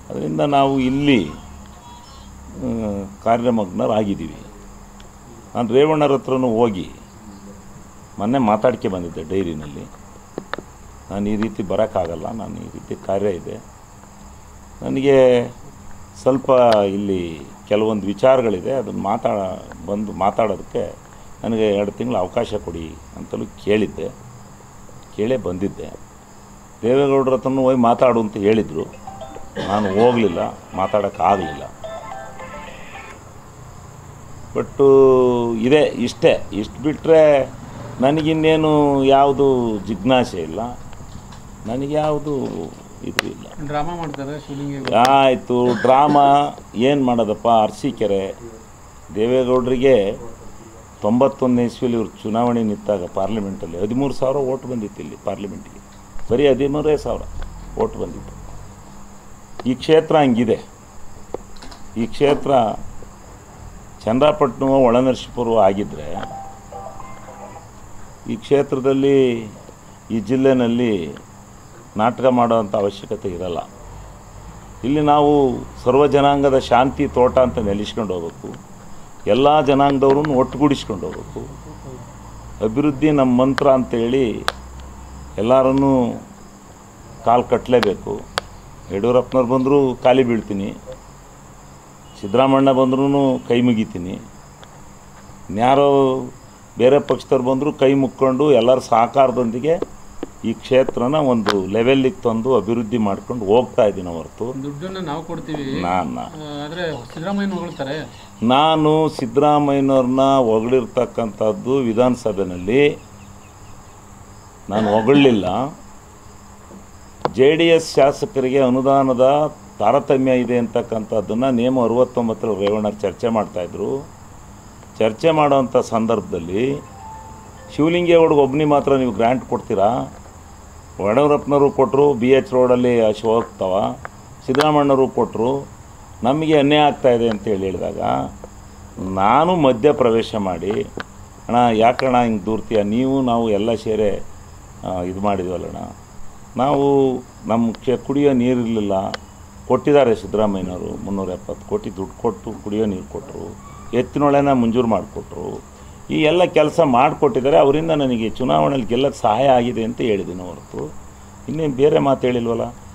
ಅದರಿಂದ ನಾವು ಇಲ್ಲಿ ಆ, ಕಾರ್ಯಮಗ್ನರಾಗಿದ್ದೀವಿ ನಾನು ರೇವಣ್ಣರ ಹತ್ರನೂ ಹೋಗಿ ಮೊನ್ನೆ ಮಾತಾಡ್ಕೆ ಬಂದಿದ್ದೆ ಡೈರಿನಲ್ಲಿ ನಾನು ಈ ರೀತಿ ಬರೋಕ್ಕಾಗಲ್ಲ ನಾನು ಈ ರೀತಿ ಕಾರ್ಯ ಇದೆ ನನಗೆ ಸ್ವಲ್ಪ ಇಲ್ಲಿ ಕೆಲವೊಂದು ವಿಚಾರಗಳಿದೆ ಅದನ್ನು ಮಾತಾಡ ಬಂದು ಮಾತಾಡೋದಕ್ಕೆ ನನಗೆ ಎರಡು ತಿಂಗಳು ಅವಕಾಶ ಕೊಡಿ ಅಂತಲೂ ಕೇಳಿದ್ದೆ ಕೇಳೇ ಬಂದಿದ್ದೆ ದೇವೇಗೌಡರ ಹತ್ರನೂ ಹೋಗಿ ಮಾತಾಡು ಅಂತ ಹೇಳಿದರು ನಾನು ಹೋಗಲಿಲ್ಲ ಮಾತಾಡೋಕ್ಕಾಗಲಿಲ್ಲ ಬಟ್ಟು ಇದೆ ಇಷ್ಟೇ ಇಷ್ಟು ಬಿಟ್ಟರೆ ನನಗಿನ್ನೇನು ಯಾವುದು ಜಿಜ್ಞಾಸೆ ಇಲ್ಲ ನನಗೆ ಯಾವುದು ಇದು ಇಲ್ಲ ಡ್ರಾಮಾ ಮಾಡ್ತಾರೆ ಶಿವಲಿಂಗ ಆಯಿತು ಡ್ರಾಮಾ ಏನು ಮಾಡೋದಪ್ಪ ಅರಸೀಕೆರೆ ದೇವೇಗೌಡರಿಗೆ ತೊಂಬತ್ತೊಂದನೇ ಇಸ್ವಿಲಿ ಇವ್ರು ಚುನಾವಣೆ ನಿಂತಾಗ ಪಾರ್ಲಿಮೆಂಟಲ್ಲಿ ಹದಿಮೂರು ಸಾವಿರ ಓಟ್ ಬಂದಿತ್ತು ಇಲ್ಲಿ ಪಾರ್ಲಿಮೆಂಟಿಗೆ ಬರೀ ಹದಿಮೂರೇ ಸಾವಿರ ಓಟ್ ಬಂದಿತ್ತು ಈ ಕ್ಷೇತ್ರ ಹಂಗಿದೆ ಈ ಕ್ಷೇತ್ರ ಚನ್ನರಾಪಟ್ಟಣ ಒಳನರಸೀಪುರ ಆಗಿದ್ದರೆ ಈ ಕ್ಷೇತ್ರದಲ್ಲಿ ಈ ಜಿಲ್ಲೆನಲ್ಲಿ ನಾಟಕ ಮಾಡೋವಂಥ ಅವಶ್ಯಕತೆ ಇರಲ್ಲ ಇಲ್ಲಿ ನಾವು ಸರ್ವ ಜನಾಂಗದ ಶಾಂತಿ ತೋಟ ಅಂತ ನೆಲೆಸ್ಕೊಂಡು ಹೋಗ್ಬೇಕು ಎಲ್ಲ ಜನಾಂಗದವ್ರನ್ನು ಒಟ್ಟುಗೂಡಿಸ್ಕೊಂಡು ಹೋಗ್ಬೇಕು ಅಭಿವೃದ್ಧಿ ನಮ್ಮ ಮಂತ್ರ ಅಂತೇಳಿ ಎಲ್ಲರನ್ನೂ ಕಾಲು ಕಟ್ಟಲೇಬೇಕು ಯಡಿಯೂರಪ್ಪನವ್ರು ಬಂದರೂ ಖಾಲಿ ಬೀಳ್ತೀನಿ ಸಿದ್ದರಾಮಣ್ಣ ಬಂದ್ರೂ ಕೈ ಮುಗಿತೀನಿ ಇನ್ಯಾರೋ ಬೇರೆ ಪಕ್ಷದವ್ರು ಬಂದರೂ ಕೈ ಮುಕ್ಕೊಂಡು ಎಲ್ಲರ ಸಹಕಾರದೊಂದಿಗೆ ಈ ಕ್ಷೇತ್ರನ ಒಂದು ಲೆವೆಲ್ಲಿಗೆ ತಂದು ಅಭಿವೃದ್ಧಿ ಮಾಡ್ಕೊಂಡು ಹೋಗ್ತಾ ಇದ್ದೀನಿ ಹೊರತು ದುಡ್ಡನ್ನ ನಾವು ಕೊಡ್ತೀವಿ ನಾನು ಆ, ಆದ್ರೆ ಸಿದ್ದರಾಮಯ್ಯ ಹೊಗಳ್ತಾರೆ ನಾನು ಸಿದ್ದರಾಮಯ್ಯನವ್ರನ್ನ ಹೊಗಳಿರ್ತಕ್ಕಂಥದ್ದು ವಿಧಾನಸಭೆಯಲ್ಲಿ ನಾನು ಹೊಗಳಲಿಲ್ಲ ಜೆ ಡಿ ಎಸ್ ಶಾಸಕರಿಗೆ ಅನುದಾನದ ತಾರತಮ್ಯ ಇದೆ ಅಂತಕ್ಕಂಥದ್ದನ್ನು ನೇಮ ಅರವತ್ತೊಂಬತ್ತರಲ್ಲಿ ರೇವಣ್ಣರು ಚರ್ಚೆ ಮಾಡ್ತಾಯಿದ್ರು ಚರ್ಚೆ ಮಾಡೋವಂಥ ಸಂದರ್ಭದಲ್ಲಿ ಶಿವಲಿಂಗೇಗೌಡಗೆ ಒಬ್ಬನಿಗೆ ಮಾತ್ರ ನೀವು ಗ್ರ್ಯಾಂಟ್ ಕೊಡ್ತೀರಾ ಯಡಿಯೂರಪ್ಪನವರು ಕೊಟ್ಟರು ಬಿ ಎಚ್ ರೋಡಲ್ಲಿ ಅಶು ಹೋಗ್ತಾವ ಸಿದ್ದರಾಮಣ್ಣವರು ಕೊಟ್ಟರು ನಮಗೆ ಅನ್ಯಾಯ ಆಗ್ತಾಯಿದೆ ಅಂತೇಳಿ ಹೇಳಿದಾಗ ನಾನು ಮಧ್ಯ ಪ್ರವೇಶ ಮಾಡಿ ಅಣ್ಣ ಯಾಕಣ್ಣ ಹಿಂಗೆ ದೂರ್ತೀಯ ನೀವು ನಾವು ಎಲ್ಲ ಸೇರೆ ಇದು ಮಾಡಿದ್ವಲ್ಲಣ್ಣ ನಾವು ನಮ್ಮ ಕ್ಷ ಕುಡಿಯೋ ನೀರಿರಲಿಲ್ಲ ಕೊಟ್ಟಿದ್ದಾರೆ ಸಿದ್ದರಾಮಯ್ಯನವರು ಮುನ್ನೂರ ಎಪ್ಪತ್ತು ಕೋಟಿ ದುಡ್ಡು ಕೊಟ್ಟು ಕುಡಿಯೋ ನೀರು ಕೊಟ್ಟರು ಎತ್ತಿನೊಳೆನ ಮಂಜೂರು ಮಾಡಿಕೊಟ್ರು ಈ ಎಲ್ಲ ಕೆಲಸ ಮಾಡಿಕೊಟ್ಟಿದ್ದಾರೆ ಅವರಿಂದ ನನಗೆ ಚುನಾವಣೆಯಲ್ಲಿ ಗೆಲ್ಲಕ್ಕೆ ಸಹಾಯ ಆಗಿದೆ ಅಂತ ಹೇಳಿದ್ದೀನಿ ಹೊರತು ಇನ್ನೇನು ಬೇರೆ ಮಾತು ಹೇಳಿಲ್ವಲ್ಲ